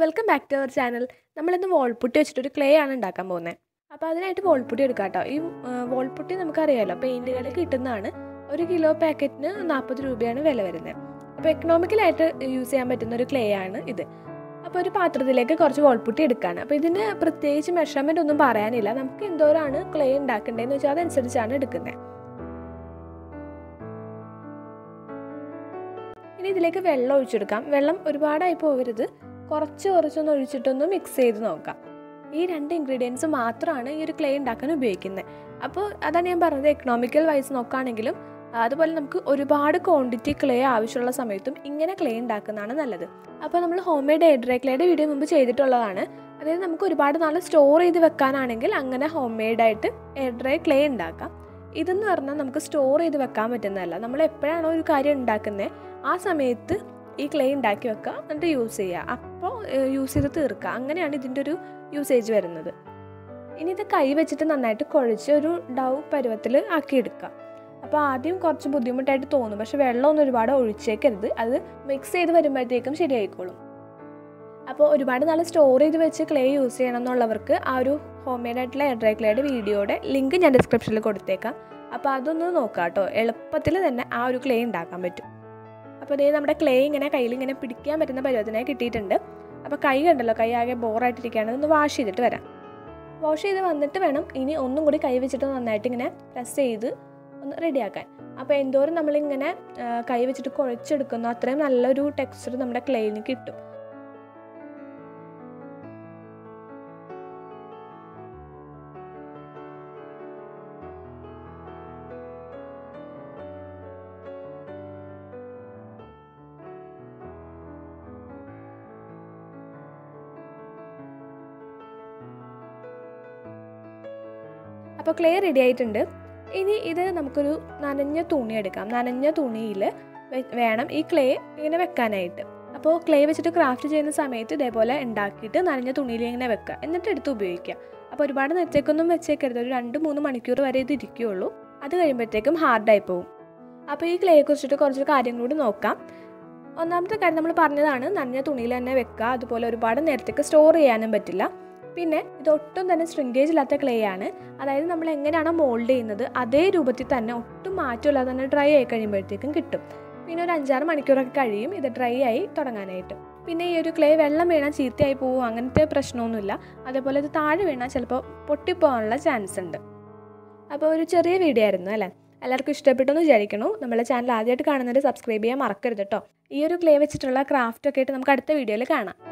welcome back to our channel നമ്മളിന്ന് wall putty വെച്ചിട്ടൊരു clay ആണ് ഉണ്ടാക്കാൻ പോകുന്നത് അപ്പോൾ അതിനായിട്ട് വോൾപുട്ടി എടുക്കാം കേട്ടോ ഈ വോൾപുട്ടി നമുക്കറിയാമല്ലോ പെയിൻറ്റുകൾ കിട്ടുന്നതാണ് ഒരു കിലോ പാക്കറ്റിന് നാൽപ്പത് രൂപയാണ് വില വരുന്നത് അപ്പോൾ എക്കണോമിക്കലായിട്ട് യൂസ് ചെയ്യാൻ പറ്റുന്ന ഒരു ക്ലേ ആണ് ഇത് അപ്പോൾ ഒരു പാത്രത്തിലേക്ക് കുറച്ച് വോൾപുട്ടി എടുക്കുകയാണ് അപ്പോൾ ഇതിന് പ്രത്യേകിച്ച് മെഷർമെൻ്റ് ഒന്നും പറയാനില്ല നമുക്ക് എന്തോരാണ് ക്ലേ ഉണ്ടാക്കേണ്ടതെന്ന് വെച്ചാൽ അതനുസരിച്ചാണ് എടുക്കുന്നത് ഇനി ഇതിലേക്ക് വെള്ളം ഒഴിച്ചെടുക്കാം വെള്ളം ഒരുപാടായി പോകരുത് കുറച്ച് കുറച്ചൊന്ന് ഒഴിച്ചിട്ടൊന്ന് മിക്സ് ചെയ്ത് നോക്കാം ഈ രണ്ട് ഇൻഗ്രീഡിയൻസ് മാത്രമാണ് ഈ ഒരു ക്ലേ ഉണ്ടാക്കാൻ ഉപയോഗിക്കുന്നത് അപ്പോൾ അതാണ് ഞാൻ പറഞ്ഞത് എക്കണോമിക്കൽ വൈസ് നോക്കുകയാണെങ്കിലും അതുപോലെ നമുക്ക് ഒരുപാട് ക്വാണ്ടിറ്റി ക്ലേ ആവശ്യമുള്ള സമയത്തും ഇങ്ങനെ ക്ലേ ഉണ്ടാക്കുന്നതാണ് നല്ലത് അപ്പോൾ നമ്മൾ ഹോം മെയ്ഡ് എയർ ഡ്രൈ ക്ലേയുടെ വീഡിയോ മുമ്പ് ചെയ്തിട്ടുള്ളതാണ് അതായത് നമുക്ക് ഒരുപാട് നാൾ സ്റ്റോർ ചെയ്ത് വെക്കാനാണെങ്കിൽ അങ്ങനെ ഹോം മെയ്ഡായിട്ട് എയർ ഡ്രൈ ക്ലേ ഉണ്ടാക്കാം ഇതെന്ന് പറഞ്ഞാൽ നമുക്ക് സ്റ്റോർ ചെയ്ത് വെക്കാൻ പറ്റുന്നതല്ല നമ്മൾ എപ്പോഴാണോ ഒരു കാര്യം ഉണ്ടാക്കുന്നത് ആ സമയത്ത് ഈ ക്ലേ ഉണ്ടാക്കി വെക്കുക എന്നിട്ട് യൂസ് ചെയ്യുക അപ്പോൾ യൂസ് ചെയ്ത് തീർക്കുക അങ്ങനെയാണ് ഇതിൻ്റെ ഒരു യൂസേജ് വരുന്നത് ഇനി ഇത് കൈ വെച്ചിട്ട് നന്നായിട്ട് കുഴച്ച് ഒരു ഡൗ പരുവത്തിൽ ആക്കിയെടുക്കുക അപ്പോൾ ആദ്യം കുറച്ച് ബുദ്ധിമുട്ടായിട്ട് തോന്നും പക്ഷേ വെള്ളമൊന്നും ഒരുപാട് ഒഴിച്ചേക്കരുത് അത് മിക്സ് ചെയ്ത് വരുമ്പോഴത്തേക്കും ശരിയായിക്കോളും അപ്പോൾ ഒരുപാട് നാൾ സ്റ്റോർ ചെയ്ത് വെച്ച് ക്ലേ യൂസ് ചെയ്യണം എന്നുള്ളവർക്ക് ആ ഒരു ഹോം മെയ്ഡ് ആയിട്ടുള്ള എയർ ഡ്രൈ ക്ലേയുടെ വീഡിയോയുടെ ലിങ്ക് ഞാൻ ഡിസ്ക്രിപ്ഷനിൽ കൊടുത്തേക്കാം അപ്പോൾ അതൊന്ന് നോക്കാം കേട്ടോ എളുപ്പത്തിൽ തന്നെ ആ ഒരു ക്ലേ ഉണ്ടാക്കാൻ പറ്റും അപ്പോൾ ഇതേ നമ്മുടെ ക്ലേ ഇങ്ങനെ കയ്യിൽ ഇങ്ങനെ പിടിക്കാൻ പറ്റുന്ന പരുവത്തിനായി കിട്ടിയിട്ടുണ്ട് അപ്പോൾ കൈ കണ്ടല്ലോ കൈ ആകെ ബോറായിട്ടിരിക്കുകയാണ് ഒന്ന് വാഷ് ചെയ്തിട്ട് വരാം വാഷ് ചെയ്ത് വന്നിട്ട് വേണം ഇനി ഒന്നും കൂടി കൈ വെച്ചിട്ട് നന്നായിട്ട് ഇങ്ങനെ പ്രസ് ചെയ്ത് ഒന്ന് റെഡിയാക്കാൻ അപ്പോൾ എന്തോരം നമ്മളിങ്ങനെ കൈ വെച്ചിട്ട് കുഴച്ചെടുക്കുന്നു അത്രയും നല്ലൊരു ടെക്സ്ചർ നമ്മുടെ ക്ലേയിന് കിട്ടും അപ്പോൾ ക്ലേ റെഡി ആയിട്ടുണ്ട് ഇനി ഇത് നമുക്കൊരു നനഞ്ഞ തുണി എടുക്കാം നനഞ്ഞ തുണിയിൽ വേണം ഈ ക്ലേ ഇങ്ങനെ വെക്കാനായിട്ട് അപ്പോൾ ക്ലേ വെച്ചിട്ട് ക്രാഫ്റ്റ് ചെയ്യുന്ന സമയത്ത് ഇതേപോലെ ഉണ്ടാക്കിയിട്ട് നനഞ്ഞ തുണിയിൽ ഇങ്ങനെ വെക്കുക എന്നിട്ട് എടുത്ത് ഉപയോഗിക്കുക അപ്പോൾ ഒരുപാട് നേരത്തേക്കൊന്നും വെച്ചേക്കരുത് ഒരു രണ്ട് മൂന്ന് മണിക്കൂർ വരെ ഇത് ഇരിക്കുകയുള്ളൂ അത് കഴിയുമ്പോഴത്തേക്കും ഹാർഡായി പോകും അപ്പോൾ ഈ ക്ലേയെ കുറിച്ചിട്ട് കുറച്ച് കാര്യങ്ങളൂടി നോക്കാം ഒന്നാമത്തെ കാര്യം നമ്മൾ പറഞ്ഞതാണ് നനഞ്ഞ തുണിയിൽ തന്നെ വെക്കുക അതുപോലെ ഒരുപാട് നേരത്തേക്ക് സ്റ്റോർ ചെയ്യാനും പറ്റില്ല പിന്നെ ഇതൊട്ടും തന്നെ ശ്രിങ്കേജ് ഇല്ലാത്ത ക്ലേ ആണ് അതായത് നമ്മൾ എങ്ങനെയാണോ മോൾഡ് ചെയ്യുന്നത് അതേ രൂപത്തിൽ തന്നെ ഒട്ടും മാറ്റമില്ലാതെ തന്നെ ഡ്രൈ ആയി കഴിയുമ്പോഴത്തേക്കും കിട്ടും പിന്നെ ഒരു അഞ്ചാറ് മണിക്കൂറൊക്കെ കഴിയും ഇത് ഡ്രൈ ആയി തുടങ്ങാനായിട്ട് പിന്നെ ഈ ഒരു ക്ലേ വെള്ളം വീണാൽ ചീത്തയായി പോകും അങ്ങനത്തെ പ്രശ്നമൊന്നുമില്ല അതേപോലെ ഇത് താഴെ വീണാൽ ചിലപ്പോൾ പൊട്ടിപ്പോകാനുള്ള ചാൻസ് ഉണ്ട് അപ്പോൾ ഒരു ചെറിയ വീഡിയോ ആയിരുന്നു അല്ലേ എല്ലാവർക്കും ഇഷ്ടപ്പെട്ടെന്ന് വിചാരിക്കണു നമ്മളെ ചാനൽ ആദ്യമായിട്ട് കാണുന്നവർ സബ്സ്ക്രൈബ് ചെയ്യാൻ മറക്കരുത് കേട്ടോ ഈ ഒരു ക്ലേ വെച്ചിട്ടുള്ള ക്രാഫ്റ്റ് ഒക്കെ ആയിട്ട് നമുക്ക് അടുത്ത വീഡിയോയിൽ കാണാം